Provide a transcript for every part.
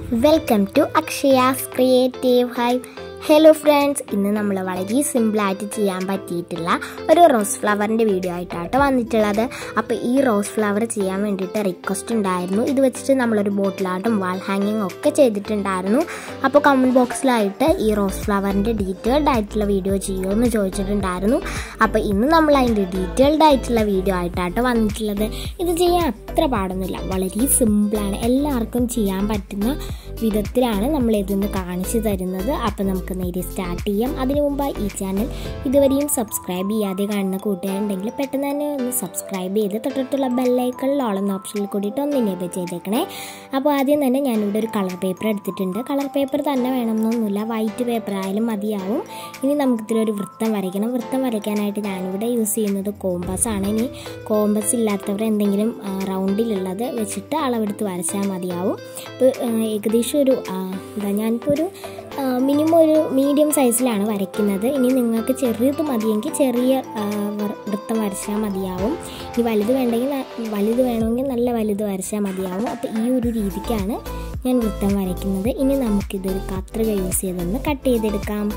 welcome to Akshaya's creative hive hello friends ഇന്ന് നമ്മൾ വളരെ സിമ്പിളായിട്ട് ചെയ്യാൻ പറ്റിയിട്ടുള്ള ഒരു റോസ് ഫ്ലവറിൻ്റെ വീഡിയോ ആയിട്ടാണ് വന്നിട്ടുള്ളത് അപ്പോൾ ഈ റോസ് ഫ്ലവർ ചെയ്യാൻ വേണ്ടിയിട്ട് റിക്വസ്റ്റ് ഉണ്ടായിരുന്നു ഇത് വെച്ചിട്ട് നമ്മളൊരു ബോട്ടിലാട്ടും വാൾ ഹാങ്ങിങ് ഒക്കെ ചെയ്തിട്ടുണ്ടായിരുന്നു അപ്പോൾ കമൻറ്റ് ബോക്സിലായിട്ട് ഈ റോസ് ഫ്ലവറിൻ്റെ ഡീറ്റെയിൽഡ് ആയിട്ടുള്ള വീഡിയോ ചെയ്യുമെന്ന് ചോദിച്ചിട്ടുണ്ടായിരുന്നു അപ്പോൾ ഇന്ന് നമ്മൾ അതിൻ്റെ ഡീറ്റെയിൽഡ് ആയിട്ടുള്ള വീഡിയോ ആയിട്ടാണ് വന്നിട്ടുള്ളത് ഇത് ചെയ്യാൻ അത്ര പാടൊന്നുമില്ല വളരെ സിമ്പിളാണ് എല്ലാവർക്കും ചെയ്യാൻ പറ്റുന്ന വിധത്തിലാണ് നമ്മൾ ഇതൊന്ന് കാണിച്ചു തരുന്നത് അപ്പോൾ നമുക്ക് നേരെ സ്റ്റാർട്ട് ചെയ്യാം അതിനു മുമ്പായി ഈ ചാനൽ ഇതുവരെയും സബ്സ്ക്രൈബ് ചെയ്യാതെ കാണുന്ന കൂട്ടുകാരുണ്ടെങ്കിൽ പെട്ടെന്ന് തന്നെ ഒന്ന് സബ്സ്ക്രൈബ് ചെയ്ത് തൊട്ടിട്ടുള്ള ബെല്ലൈക്കണിൽ ഓളെന്ന ഓപ്ഷനിൽ കൂടിയിട്ട് ഒന്ന് ഇനേബിൾ ചെയ്തേക്കണേ അപ്പോൾ ആദ്യം തന്നെ ഞാനിവിടെ ഒരു കളർ പേപ്പർ എടുത്തിട്ടുണ്ട് കളർ പേപ്പർ തന്നെ വേണമെന്നൊന്നുമില്ല വൈറ്റ് പേപ്പർ ആയാലും മതിയാവും ഇനി നമുക്കിതിലൊരു വൃത്തം വരയ്ക്കണം വൃത്തം വരയ്ക്കാനായിട്ട് ഞാനിവിടെ യൂസ് ചെയ്യുന്നത് കോമ്പസ് ആണ് ഇനി കോമ്പസ് ഇല്ലാത്തവർ എന്തെങ്കിലും ആ, റൗണ്ടിലുള്ളത് വെച്ചിട്ട് അളവെടുത്ത് വരച്ചാൽ മതിയാവും ഇപ്പോൾ ഏകദേശം ഒരു ആ, എന്താ ഞാനിപ്പോൾ ഒരു മിനിമം ഒരു മീഡിയം സൈസിലാണ് വരയ്ക്കുന്നത് ഇനി നിങ്ങൾക്ക് ചെറിയത് മതിയെങ്കിൽ ചെറിയ ആ, വർ- വൃത്തം വരച്ചാൽ മതിയാവും ഇനി വലുത് വേണ്ടെങ്കിൽ ന- വലുത് വേണമെങ്കിൽ നല്ല വലുത് വരച്ചാൽ മതിയാവും അപ്പോൾ ഈ ഒരു രീതിക്കാണ് ഞാൻ വൃത്തം വരയ്ക്കുന്നത് ഇനി നമുക്കിതൊരു കത്രിക യൂസ് ചെയ്തൊന്ന് കട്ട് ചെയ്തെടുക്കാം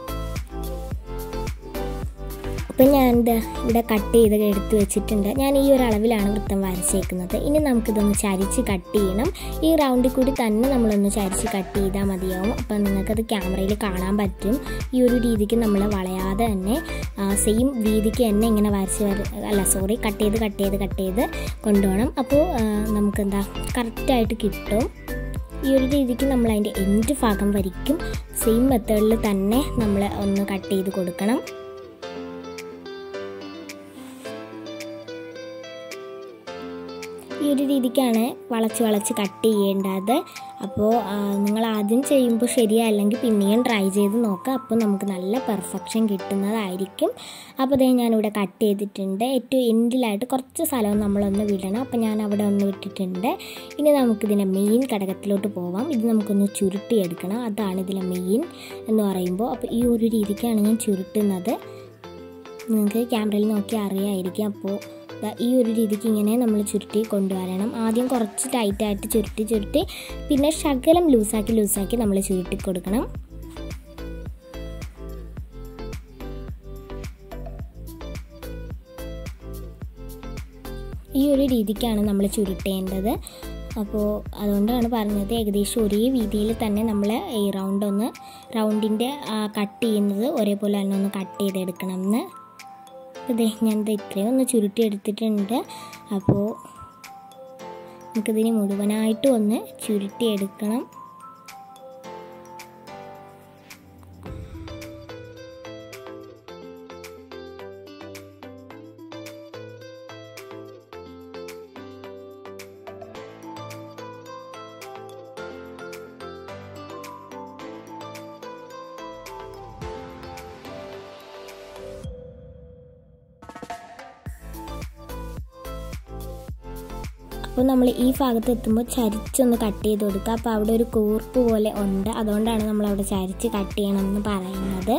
അപ്പം ഞാൻ ഇത് ഇവിടെ കട്ട് ചെയ്ത് എടുത്ത് വെച്ചിട്ടുണ്ട് ഞാൻ ഈ ഒരു അളവിലാണ് വൃത്തം വരച്ചേക്കുന്നത് ഇനി നമുക്കിതൊന്ന് ചരിച്ച് കട്ട് ചെയ്യണം ഈ റൗണ്ടിൽ കൂടി തന്നെ നമ്മളൊന്ന് ചരിച്ച് കട്ട് ചെയ്താൽ മതിയാവും അപ്പം നിങ്ങൾക്കത് ക്യാമറയിൽ കാണാൻ പറ്റും ഈ ഒരു രീതിക്ക് നമ്മൾ വളയാതെ തന്നെ സെയിം രീതിക്ക് തന്നെ ഇങ്ങനെ വരച്ച് വര അല്ല സോറി കട്ട് ചെയ്ത് കട്ട് ചെയ്ത് കട്ട് ചെയ്ത് കൊണ്ടുപോകണം അപ്പോൾ നമുക്കെന്താ കറക്റ്റായിട്ട് കിട്ടും ഈ ഒരു രീതിക്ക് നമ്മൾ അതിൻ്റെ എൻഡ് ഭാഗം വരിക്കും സെയിം മെത്തേഡിൽ തന്നെ നമ്മൾ ഒന്ന് കട്ട് ചെയ്ത് കൊടുക്കണം ഈ ഒരു രീതിക്കാണ് വളച്ച് വളച്ച് കട്ട് ചെയ്യേണ്ടത് അപ്പോൾ നിങ്ങൾ ആദ്യം ചെയ്യുമ്പോൾ ശരിയല്ലെങ്കിൽ പിന്നെയും ട്രൈ ചെയ്ത് നോക്കുക അപ്പോൾ നമുക്ക് നല്ല പെർഫെക്ഷൻ കിട്ടുന്നതായിരിക്കും അപ്പോൾ അതേ ഞാനിവിടെ കട്ട് ചെയ്തിട്ടുണ്ട് ഏറ്റവും എൻഡിലായിട്ട് കുറച്ച് സ്ഥലം നമ്മളൊന്ന് വിടണം അപ്പോൾ ഞാൻ അവിടെ ഒന്ന് വിട്ടിട്ടുണ്ട് ഇനി നമുക്കിതിനെ മെയിൻ ഘടകത്തിലോട്ട് പോവാം ഇത് നമുക്കൊന്ന് ചുരുട്ടിയെടുക്കണം അതാണ് ഇതിലെ മെയിൻ എന്ന് പറയുമ്പോൾ അപ്പോൾ ഈ ഒരു രീതിക്കാണ് ഞാൻ ചുരുട്ടുന്നത് നിങ്ങൾക്ക് ക്യാമറയിൽ നോക്കി അറിയാമായിരിക്കും അപ്പോൾ ദാ ഈ ഒരു രീതിക്ക് ഇങ്ങനെ നമ്മൾ ചുരുട്ടി കൊണ്ടുവരണം ആദ്യം കുറച്ച് ടൈറ്റായിട്ട് ചുരുട്ടി ചുരുട്ടി പിന്നെ ശകലം ലൂസാക്കി ലൂസാക്കി നമ്മൾ ചുരുട്ടി കൊടുക്കണം ഈ ഒരു രീതിക്കാണ് നമ്മൾ ചുരുട്ടേണ്ടത് അപ്പോൾ അതുകൊണ്ടാണ് പറഞ്ഞത് ഏകദേശം ഒരേ രീതിയിൽ തന്നെ നമ്മൾ ഈ റൗണ്ട് ഒന്ന് റൗണ്ടിൻ്റെ കട്ട് ചെയ്യുന്നത് ഒരേപോലെ തന്നെ ഒന്ന് കട്ട് ചെയ്തെടുക്കണം എന്ന് അതെ ഞാൻ ഇത് ഇത്രയും ഒന്ന് ചുരുട്ടി എടുത്തിട്ടുണ്ട് അപ്പോൾ നമുക്കിതിന് മുഴുവനായിട്ടും ഒന്ന് ചുരുട്ടി എടുക്കണം അപ്പോൾ നമ്മൾ ഈ ഭാഗത്ത് എത്തുമ്പോൾ ചരിച്ചൊന്ന് കട്ട് ചെയ്ത് കൊടുക്കുക അപ്പോൾ അവിടെ ഒരു കൂർപ്പ് പോലെ ഉണ്ട് അതുകൊണ്ടാണ് നമ്മൾ അവിടെ ചരിച്ച് കട്ട് ചെയ്യണം എന്ന് പറയുന്നത്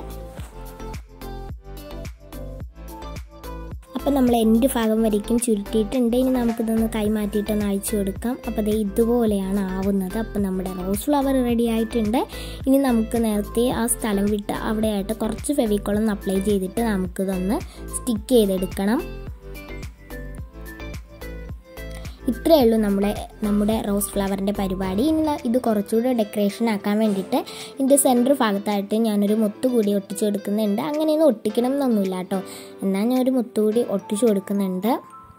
അപ്പോൾ നമ്മൾ എൻ്റെ ഭാഗം വരയ്ക്കും ചുരുട്ടിയിട്ടുണ്ട് ഇനി നമുക്കിതൊന്ന് കൈ മാറ്റിയിട്ടൊന്ന് അയച്ചു കൊടുക്കാം അപ്പോൾ അത് ഇതുപോലെയാണ് ആവുന്നത് അപ്പോൾ നമ്മുടെ റോസ് ഫ്ലവർ റെഡി ആയിട്ടുണ്ട് ഇനി നമുക്ക് നേരത്തെ ആ സ്ഥലം വിട്ട് അവിടെയായിട്ട് കുറച്ച് ഫെവിക്കോളം അപ്ലൈ ചെയ്തിട്ട് നമുക്കിതൊന്ന് സ്റ്റിക്ക് ചെയ്തെടുക്കണം ഇത്രയേ ഉള്ളൂ നമ്മുടെ നമ്മുടെ റോസ് ഫ്ലവറിൻ്റെ പരിപാടി ഇനി ന- ഇത് കുറച്ചുകൂടെ ഡെക്കറേഷൻ ആക്കാൻ വേണ്ടിയിട്ട് ഇതിൻ്റെ സെൻറ്റർ ഭാഗത്തായിട്ട് ഞാനൊരു മുത്ത് കൂടി ഒട്ടിച്ചു കൊടുക്കുന്നുണ്ട് അങ്ങനെയൊന്നും ഒട്ടിക്കണം എന്നൊന്നുമില്ല കേട്ടോ എന്നാൽ ഞാൻ ഒരു മുത്ത് കൂടി ഒട്ടിച്ചു കൊടുക്കുന്നുണ്ട്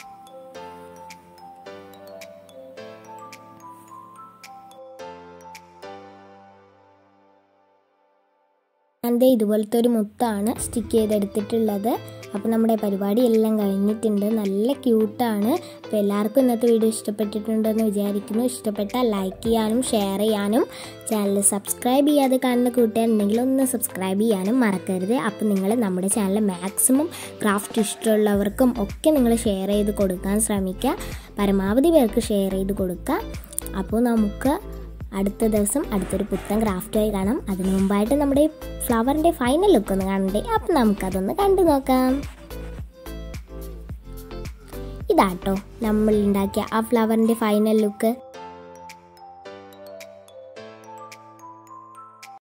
എൻ്റെ ഇതുപോലത്തെ ഒരു മുത്താണ് സ്റ്റിക്ക് ചെയ്തെടുത്തിട്ടുള്ളത് അപ്പോൾ നമ്മുടെ പരിപാടി എല്ലാം കഴിഞ്ഞിട്ടുണ്ട് നല്ല ക്യൂട്ടാണ് അപ്പോൾ എല്ലാവർക്കും ഇന്നത്തെ വീഡിയോ ഇഷ്ടപ്പെട്ടിട്ടുണ്ടെന്ന് വിചാരിക്കുന്നു ഇഷ്ടപ്പെട്ടാൽ ലൈക്ക് ചെയ്യാനും ഷെയർ ചെയ്യാനും ചാനൽ സബ്സ്ക്രൈബ് ചെയ്യാതെ കാണുന്ന കൂട്ടുകാരുണ്ടെങ്കിൽ ഒന്ന് സബ്സ്ക്രൈബ് ചെയ്യാനും മറക്കരുത് അപ്പോൾ നിങ്ങൾ നമ്മുടെ ചാനൽ മാക്സിമം ക്രാഫ്റ്റ് ഇഷ്ടമുള്ളവർക്കും ഒക്കെ നിങ്ങൾ ഷെയർ ചെയ്ത് കൊടുക്കാൻ ശ്രമിക്കുക പരമാവധി പേർക്ക് ഷെയർ ചെയ്ത് കൊടുക്കുക അപ്പോൾ നമുക്ക് അടുത്ത ദിവസം അടുത്തൊരു പുത്തൻ ക്രാഫ്റ്റായി കാണാം അതിനു മുമ്പായിട്ട് നമ്മുടെ ഫ്ലവറിൻ്റെ ഫൈനൽ ലുക്ക് ഒന്ന് കാണണ്ടേ അപ്പം നമുക്കതൊന്ന് കണ്ടു നോക്കാം ഇതാട്ടോ നമ്മൾ ഉണ്ടാക്കിയ ആ ഫ്ലവറിൻ്റെ ഫൈനൽ ലുക്ക്